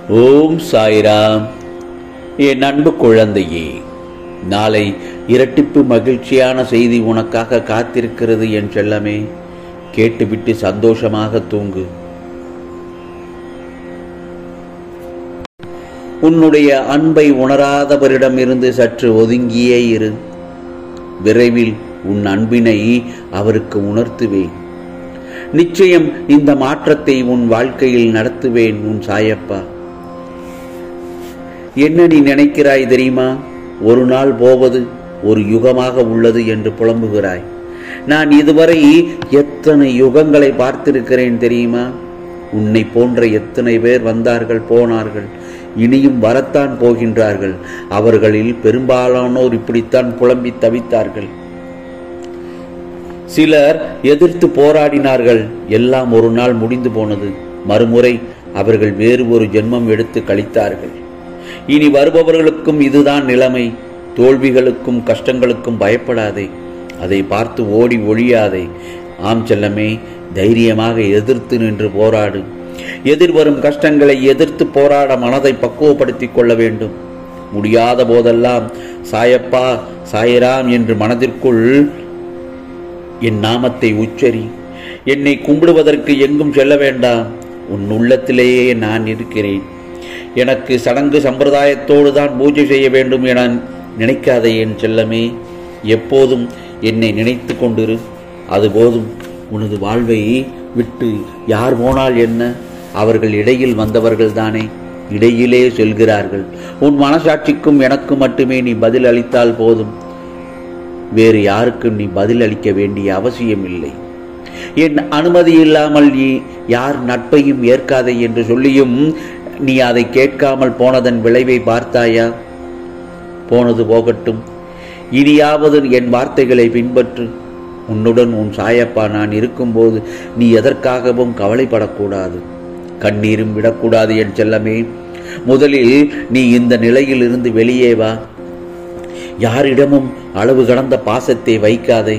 ஓம் சாய்ராம் என் அன்பு குழந்தையே நாளை இரட்டிப்பு மகிழ்ச்சியான செய்தி உனக்காக காத்திருக்கிறது என் செல்லமே கேட்டுவிட்டு சந்தோஷமாக தூங்கு உன்னுடைய அன்பை உணராதவரிடமிருந்து சற்று ஒதுங்கியே இரு விரைவில் உன் அன்பினை அவருக்கு உணர்த்துவேன் நிச்சயம் இந்த மாற்றத்தை உன் வாழ்க்கையில் நடத்துவேன் உன் சாயப்பா என்ன நீ நினைக்கிறாய் தெரியுமா ஒரு நாள் போவது ஒரு யுகமாக உள்ளது என்று புலம்புகிறாய் நான் இதுவரை எத்தனை யுகங்களை பார்த்திருக்கிறேன் தெரியுமா உன்னை போன்ற எத்தனை பேர் வந்தார்கள் போனார்கள் இனியும் வரத்தான் போகின்றார்கள் அவர்களில் பெரும்பாலானோர் இப்படித்தான் புலம்பி தவித்தார்கள் சிலர் எதிர்த்து போராடினார்கள் எல்லாம் ஒரு நாள் முடிந்து போனது மறுமுறை அவர்கள் வேறு ஒரு ஜென்மம் எடுத்து கழித்தார்கள் இனி வருபவர்களுக்கும் இதுதான் நிலைமை தோல்விகளுக்கும் கஷ்டங்களுக்கும் பயப்படாதே அதை பார்த்து ஓடி ஒழியாதே ஆம் செல்லமே தைரியமாக எதிர்த்து நின்று போராடு எதிர்வரும் கஷ்டங்களை எதிர்த்து போராட மனதை பக்குவப்படுத்திக் கொள்ள வேண்டும் முடியாத போதெல்லாம் சாயப்பா சாயராம் என்று மனதிற்குள் என் நாமத்தை உச்சரி என்னை கும்பிடுவதற்கு எங்கும் செல்ல வேண்டாம் உன் உள்ளத்திலேயே நான் இருக்கிறேன் எனக்கு சடங்கு சம்பிரதாயத்தோடு தான் பூஜை செய்ய வேண்டும் என நினைக்காதே என் செல்லமே எப்போதும் என்னை நினைத்து கொண்டிரு அது போதும் உனது வாழ்வை விட்டு யார் போனால் என்ன அவர்கள் இடையில் வந்தவர்கள் தானே இடையிலே செல்கிறார்கள் உன் மனசாட்சிக்கும் எனக்கு மட்டுமே நீ பதில் அளித்தால் போதும் வேறு யாருக்கும் நீ பதில் அளிக்க வேண்டிய அவசியம் இல்லை என் அனுமதி இல்லாமல் நீ யார் நட்பையும் ஏற்காதே என்று சொல்லியும் நீ அதை கேட்காமல் போனதன் விளைவை பார்த்தாயா போனது போகட்டும் இனியாவது என் வார்த்தைகளை பின்பற்று உன்னுடன் உன் சாயப்பா நான் இருக்கும்போது நீ எதற்காகவும் கவலைப்படக்கூடாது கண்ணீரும் விடக்கூடாது என் செல்லமே முதலில் நீ இந்த நிலையில் இருந்து வெளியே வா யாரிடமும் அளவு கடந்த பாசத்தை வைக்காதே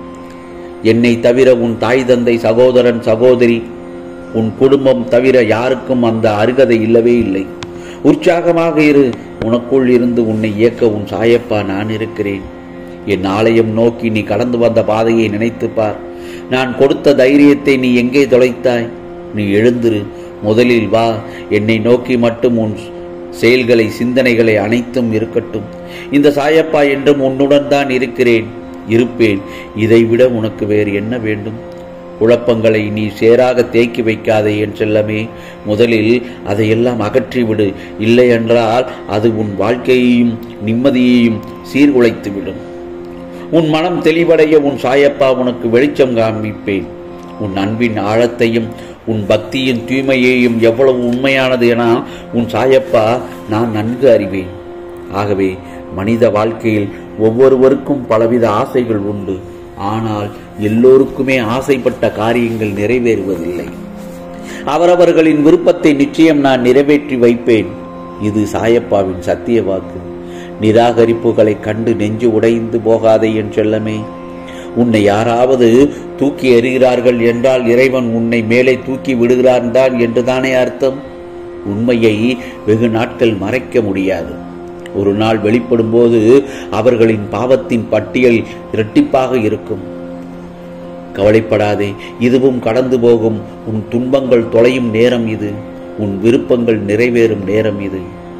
என்னை தவிர உன் தாய் தந்தை சகோதரன் சகோதரி உன் குடும்பம் தவிர யாருக்கும் அந்த அருகதை இல்லவே இல்லை உற்சாகமாக இரு உனக்குள் இருந்து உன்னை இயக்க உன் சாயப்பா நான் இருக்கிறேன் என் ஆலயம் நோக்கி நீ கடந்து வந்த பாதையை நினைத்துப் பார் நான் கொடுத்த தைரியத்தை நீ எங்கே தொலைத்தாய் நீ எழுந்திரு முதலில் வா என்னை நோக்கி மட்டும் உன் செயல்களை சிந்தனைகளை அனைத்தும் இருக்கட்டும் இந்த சாயப்பா என்றும் உன்னுடன் தான் இருக்கிறேன் இருப்பேன் இதைவிட உனக்கு வேறு என்ன வேண்டும் குழப்பங்களை நீ சேராக தேக்கி வைக்காதே என் செல்லமே முதலில் அதையெல்லாம் அகற்றிவிடு இல்லை என்றால் அது உன் வாழ்க்கையையும் நிம்மதியையும் சீர்குலைத்துவிடும் உன் மனம் தெளிவடைய உன் சாயப்பா உனக்கு வெளிச்சம் காண்பிப்பேன் உன் அன்பின் ஆழத்தையும் உன் பக்தியின் தூய்மையையும் எவ்வளவு உண்மையானது என உன் சாயப்பா நான் நன்கு அறிவேன் ஆகவே மனித வாழ்க்கையில் ஒவ்வொருவருக்கும் பலவித ஆசைகள் உண்டு ஆனால் எல்லோருக்குமே ஆசைப்பட்ட காரியங்கள் நிறைவேறுவதில்லை அவரவர்களின் விருப்பத்தை நிச்சயம் நான் நிறைவேற்றி வைப்பேன் இது சாயப்பாவின் சத்திய வாக்கு நிராகரிப்புகளை கண்டு நெஞ்சு உடைந்து போகாதே என் செல்லமே உன்னை யாராவது தூக்கி எறிகிறார்கள் என்றால் இறைவன் உன்னை மேலே தூக்கி விடுகிறான் தான் என்றுதானே அர்த்தம் உண்மையை வெகு நாட்கள் மறைக்க முடியாது ஒரு நாள் வெளிப்படும் போது அவர்களின் பாவத்தின் பட்டியல் இரட்டிப்பாக இருக்கும் கவலைப்படாதே இதுவும் கடந்து போகும் உன் துன்பங்கள் தொலையும் நேரம் இது உன் விருப்பங்கள் நிறைவேறும் நேரம் இது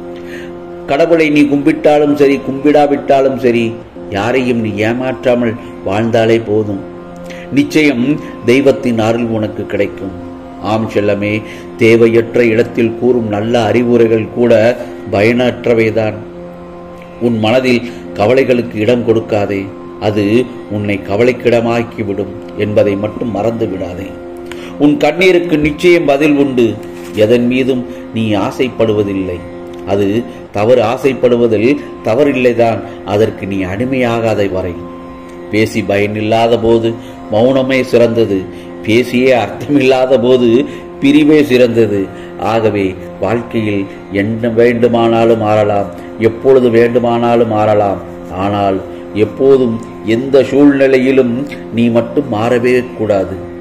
கடவுளை நீ கும்பிட்டாலும் சரி கும்பிடாவிட்டாலும் சரி யாரையும் நீ ஏமாற்றாமல் வாழ்ந்தாலே போதும் நிச்சயம் தெய்வத்தின் அருள் உனக்கு கிடைக்கும் ஆம் செல்லமே தேவையற்ற இடத்தில் கூறும் நல்ல அறிவுரைகள் கூட பயனற்றவைதான் உன் மனதில் கவலைகளுக்கு இடம் கொடுக்காதே அது உன்னை கவலைக்கிடமாக்கிவிடும் என்பதை மட்டும் மறந்து விடாதே உன் கண்ணீருக்கு நிச்சயம் பதில் உண்டு எதன் மீதும் நீ ஆசைப்படுவதில்லை அது தவறு ஆசைப்படுவதில் தவறில்லைதான் அதற்கு நீ அடிமையாகாத வரை பேசி பயனில்லாத போது மௌனமே சிறந்தது பேசியே அர்த்தமில்லாத போது பிரிவே சிறந்தது ஆகவே வாழ்க்கையில் என்ன வேண்டுமானாலும் மாறலாம் எப்பொழுது வேண்டுமானாலும் மாறலாம் ஆனால் எப்போதும் எந்த சூழ்நிலையிலும் நீ மட்டும் மாறவே கூடாது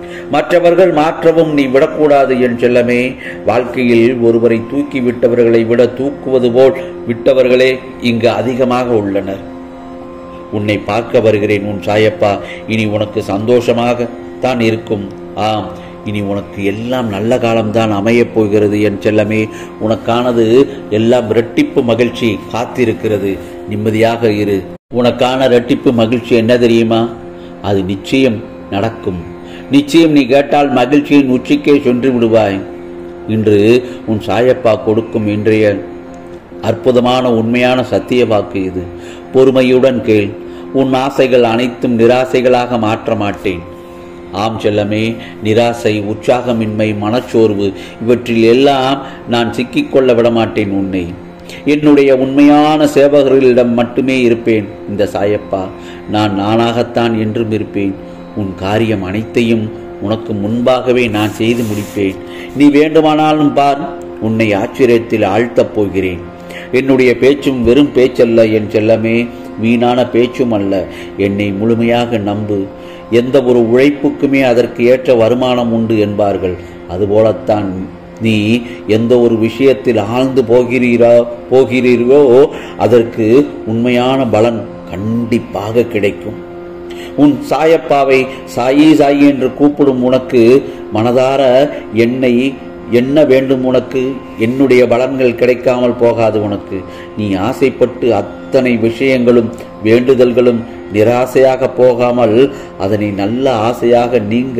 மற்றவர்கள் மாற்றவும் நீ விடக்கூடாது என் செல்லமே வாழ்க்கையில் ஒருவரை தூக்கி விட்டவர்களை விட தூக்குவது போல் விட்டவர்களே இங்கு அதிகமாக உள்ளனர் உன்னை பார்க்க வருகிறேன் உன் சாயப்பா இனி உனக்கு சந்தோஷமாக தான் இருக்கும் ஆம் இனி உனக்கு எல்லாம் நல்ல காலம்தான் அமையப் போகிறது என் செல்லமே உனக்கானது எல்லாம் இரட்டிப்பு மகிழ்ச்சி காத்திருக்கிறது நிம்மதியாக இரு உனக்கான இரட்டிப்பு மகிழ்ச்சி என்ன தெரியுமா அது நிச்சயம் நடக்கும் நிச்சயம் நீ கேட்டால் மகிழ்ச்சியின் உச்சிக்கே சென்று விடுவாய் இன்று உன் சாயப்பா கொடுக்கும் இன்றைய அற்புதமான உண்மையான சத்திய வாக்கு இது பொறுமையுடன் கேள் உன் ஆசைகள் அனைத்தும் நிராசைகளாக மாற்ற மாட்டேன் ஆம் செல்லமே நிராசை உற்சாகமின்மை மனச்சோர்வு இவற்றில் எல்லாம் நான் சிக்கிக்கொள்ள விடமாட்டேன் உன்னை என்னுடைய உண்மையான சேவகர்களிடம் மட்டுமே இருப்பேன் இந்த சாயப்பா நான் நானாகத்தான் என்றும் இருப்பேன் உன் காரியம் அனைத்தையும் உனக்கு முன்பாகவே நான் செய்து முடிப்பேன் நீ வேண்டுமானாலும் பார் உன்னை ஆச்சரியத்தில் ஆழ்த்தப் போகிறேன் என்னுடைய பேச்சும் வெறும் பேச்சல்ல என் செல்லமே வீணான பேச்சும் அல்ல என்னை முழுமையாக நம்பு எந்த ஒரு உழைப்புக்குமே அதற்கு ஏற்ற வருமானம் உண்டு என்பார்கள் அதுபோலத்தான் நீ எந்த ஒரு விஷயத்தில் ஆழ்ந்து போகிறீரோ போகிறீர்களோ அதற்கு உண்மையான பலன் கண்டிப்பாக கிடைக்கும் உன் சாயப்பாவை சாயி சாயி என்று கூப்பிடும் உனக்கு மனதார என்னை என்ன வேண்டும் உனக்கு என்னுடைய பலன்கள் கிடைக்காமல் போகாது உனக்கு நீ ஆசைப்பட்டு அத்தனை விஷயங்களும் வேண்டுதல்களும் நிராசையாக போகாமல் அதனை நல்ல ஆசையாக நீங்க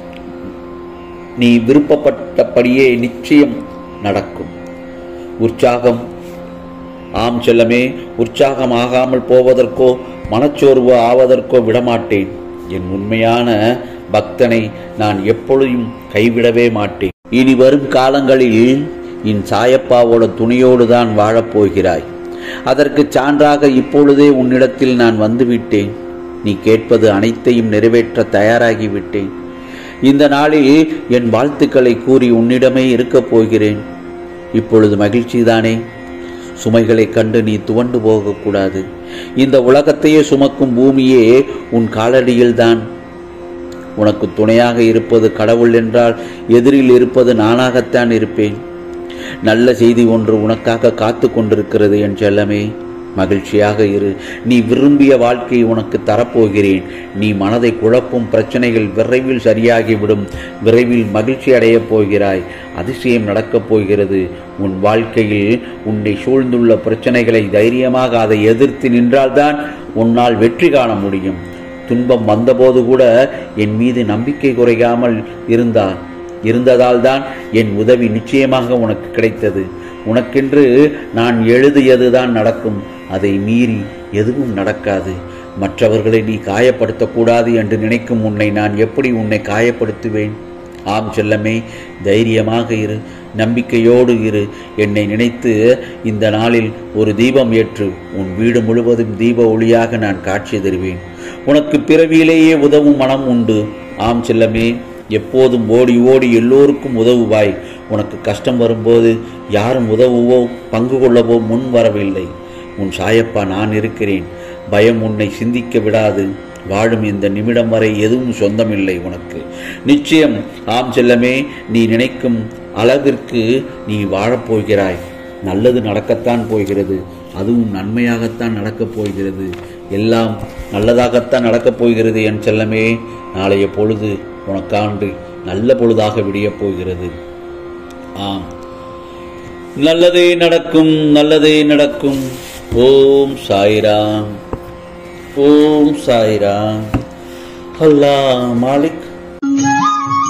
நீ விருப்பப்பட்டபடியே நிச்சயம் நடக்கும் உற்சாகம் ஆம் செல்லமே உற்சாகம் ஆகாமல் போவதற்கோ மனச்சோர்வு ஆவதற்கோ விடமாட்டேன் என் உண்மையான பக்தனை நான் எப்பொழுதும் கைவிடவே மாட்டேன் இனி வரும் காலங்களில் என் சாயப்பாவோட துணையோடு தான் வாழப்போகிறாய் அதற்கு சான்றாக இப்பொழுதே உன்னிடத்தில் நான் வந்துவிட்டேன் நீ கேட்பது அனைத்தையும் நிறைவேற்ற தயாராகிவிட்டேன் இந்த நாளில் என் வாழ்த்துக்களை கூறி உன்னிடமே இருக்கப் போகிறேன் இப்பொழுது மகிழ்ச்சிதானே சுமைகளைக் கண்டு நீ துவண்டு போகக்கூடாது இந்த உலகத்தையே சுமக்கும் பூமியே உன் காலடியில்தான் உனக்கு துணையாக இருப்பது கடவுள் என்றால் எதிரில் இருப்பது நானாகத்தான் இருப்பேன் நல்ல செய்தி ஒன்று உனக்காக காத்து கொண்டிருக்கிறது என் செல்லமே மகிழ்ச்சியாக இரு நீ விரும்பிய வாழ்க்கையை உனக்கு தரப்போகிறேன் நீ மனதை குழப்பும் பிரச்சனைகள் விரைவில் சரியாகிவிடும் விரைவில் மகிழ்ச்சி அடையப் போகிறாய் அதிசயம் நடக்கப் போகிறது உன் வாழ்க்கையில் உன்னை சூழ்ந்துள்ள பிரச்சனைகளை தைரியமாக அதை எதிர்த்து நின்றால்தான் உன்னால் வெற்றி காண முடியும் துன்பம் வந்தபோது கூட என் மீது நம்பிக்கை குறையாமல் இருந்தார் இருந்ததால் தான் என் உதவி நிச்சயமாக உனக்கு கிடைத்தது உனக்கென்று நான் எழுதியதுதான் நடக்கும் அதை மீறி எதுவும் நடக்காது மற்றவர்களை நீ காயப்படுத்தக்கூடாது என்று நினைக்கும் உன்னை நான் எப்படி உன்னை காயப்படுத்துவேன் ஆம் செல்லமே தைரியமாக இரு நம்பிக்கையோடு இரு என்னை நினைத்து இந்த நாளில் ஒரு தீபம் ஏற்று உன் வீடு முழுவதும் தீப ஒளியாக நான் காட்சி தருவேன் உனக்கு பிறவியிலேயே உதவும் மனம் உண்டு ஆம் செல்லமே எப்போதும் ஓடி ஓடி எல்லோருக்கும் உதவுவாய் உனக்கு கஷ்டம் வரும்போது யாரும் உதவுவோ பங்கு கொள்ளவோ முன் வரவில்லை உன் சாயப்பா நான் இருக்கிறேன் பயம் உன்னை சிந்திக்க விடாது வாழும் இந்த நிமிடம் வரை எதுவும் சொந்தமில்லை உனக்கு நிச்சயம் ஆம் செல்லமே நீ நினைக்கும் அளவிற்கு நீ வாழப்போகிறாய் நல்லது நடக்கத்தான் போகிறது அதுவும் நன்மையாகத்தான் நடக்கப் போகிறது எல்லாம் நல்லதாகத்தான் நடக்கப் போகிறது என் செல்லமே நாளைய பொழுது உனக்காண்டு நல்ல பொழுதாக விடியப் போகிறது ஆம் நல்லதே நடக்கும் நல்லதே நடக்கும் ஓம் சாய்ராம் ஓம் சாய்ராம் அல்லாஹ் மாலிக்